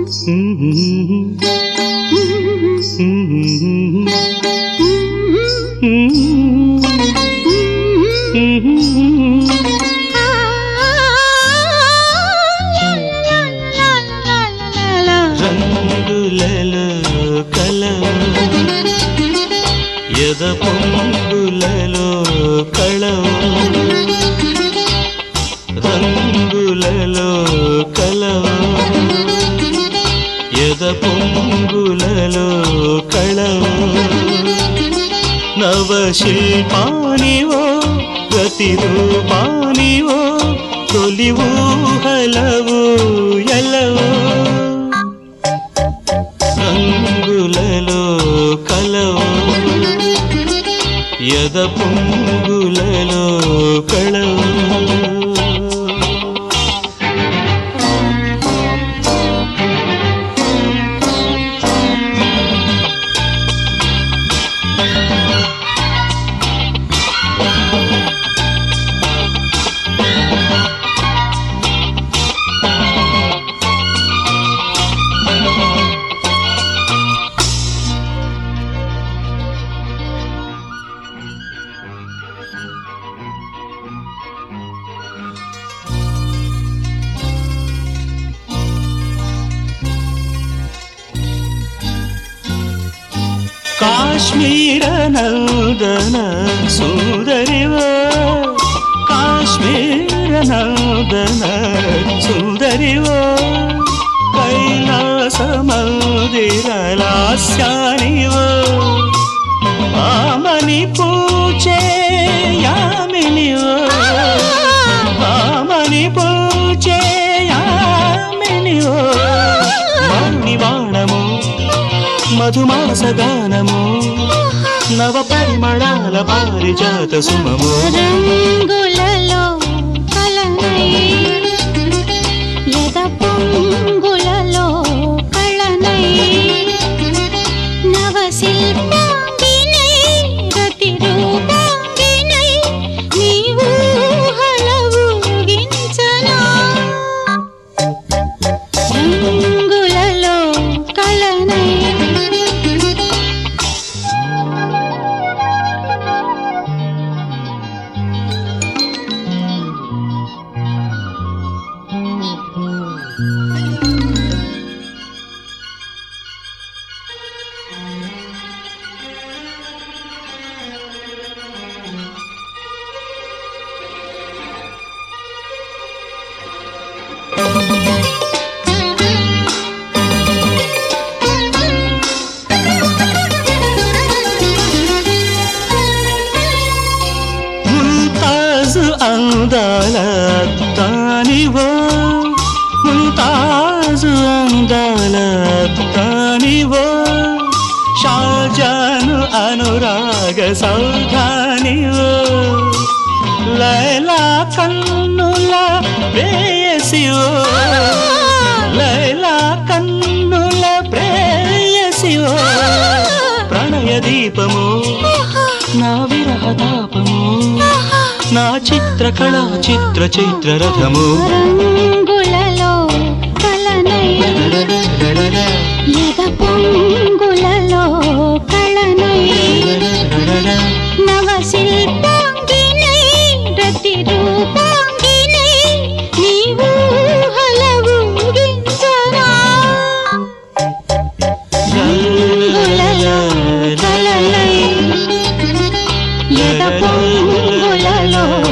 రంగులలో కలవు ఎద పొంగులలో కళవు రంగులలో కలవు ఎద పొంగులలో కళవు నవశిల్పానివో ప్రతిరూపానివో తొలి ఊహలవు ఎలవు రంగులలో కలవు ఎద పొంగులలో కళవు ಕಾಶ್ಮೀರ ನಂದನ ಸುಂದರಿವ ಕಾಶ್ಮೀರ ನಂದನ ಸುಂದರಿವ ಕೈಲಾಸ ಮಂದಿರ ಲಾಸ್ಯಾನಿವ ಆಮನಿ ಪೂಜೆ ಯಾಮಿನಿವ ಆಮನಿ ಪೂಜೆ యామినివ మణివాణము మధుమాసగానము నవ పరిమళాల పారిజాత సుమము రంగులలో కలనై ఎద పొంగులలో కళనై నవశిల్పాంగినై రతి రూపాంగినై నీవు హలవుగించనా రంగులలో కళనై ముంతాజు అందాల తానివో ముంతాజు అందాల తానివో షాజాను అనురాగ సౌధానివో లైలా కన్నుల ప్రేయసివో లైలా కన్నుల ప్రేయసివో ప్రణయ దీపము నా విరహ తాపము నా చిత్రకళా చిత్ర చైత్ర రథము రంగులలో కలనై ఎద పొంగులలో కళనై నవశిల్పాంగినై రతి రూపాంగినై నీవు హలవు గించనా రంగులలో కలనై ఎద పొంగులలో